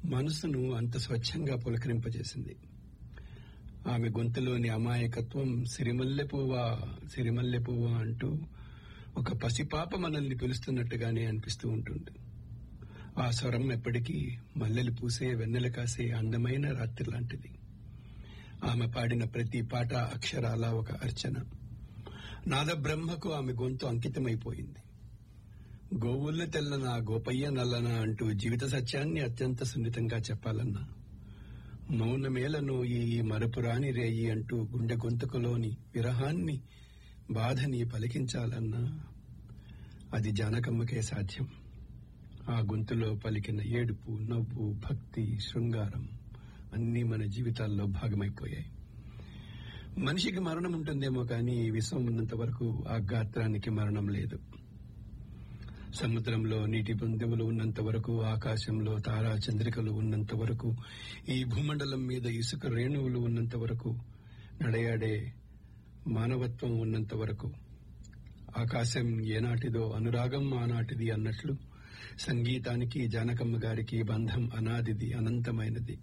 మనసును అంత స్వచ్ఛంగా పులకరింపజేసింది ఆమె గొంతులోని అమాయకత్వం సిరిమల్లె పువ్వా సిరిమల్లె పువ్వా అంటూ ఒక పసిపాప మనల్ని పిలుస్తున్నట్టుగానే అనిపిస్తూ ఉంటుంది ఆ స్వరం ఎప్పటికీ మల్లెలు పూసే వెన్నెల కాసే అందమైన రాత్రి లాంటిది ఆమె పాడిన ప్రతి పాట అక్షరాల ఒక అర్చన నాద బ్రహ్మకు ఆమె గొంతు అంకితమైపోయింది గోవుల్ని తెల్లనా గోపయ్య నల్లనా అంటూ జీవిత సత్యాన్ని అత్యంత సున్నితంగా చెప్పాలన్నా మౌనమేలను ఈ మరపురాని రేయి అంటూ గుండె గొంతుకులోని విరహాన్ని బాధని పలికించాలన్నా అది జానకమ్మకే సాధ్యం ఆ గొంతులో పలికిన ఏడుపు నవ్వు భక్తి శృంగారం అన్నీ మన జీవితాల్లో భాగమైపోయాయి మనిషికి మరణం ఉంటుందేమో కానీ ఈ విశ్వం ఉన్నంత వరకు ఆ గాత్రానికి మరణం లేదు సముద్రంలో నీటి బృందములు ఉన్నంత వరకు ఆకాశంలో తారా చంద్రికలు ఉన్నంత వరకు ఈ భూమండలం మీద ఇసుక రేణువులు ఉన్నంత వరకు నడయాడే మానవత్వం ఉన్నంత వరకు ఆకాశం ఏనాటిదో అనురాగం ఆనాటిది అన్నట్లు సంగీతానికి జానకమ్మ గారికి బంధం అనాదిది అనంతమైనది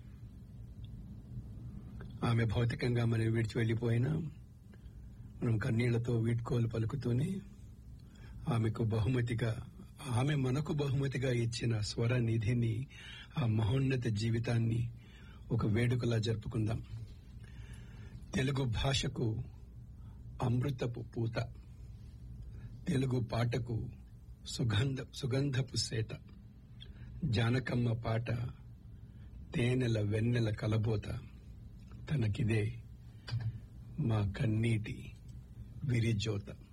ఆమె భౌతికంగా మనం విడిచి వెళ్లిపోయినా మనం కన్నీళ్లతో వీడ్కోలు పలుకుతూనే ఆమెకు బహుమతిగా ఆమె మనకు బహుమతిగా ఇచ్చిన స్వర నిధిని ఆ మహోన్నత జీవితాన్ని ఒక వేడుకలా జరుపుకుందాం తెలుగు భాషకు అమృతపు పూత తెలుగు పాటకు సుగంధ సుగంధపు సేత జానకమ్మ పాట తేనెల వెన్నెల కలబోత తనకిదే మా కన్నీటి విరిజోత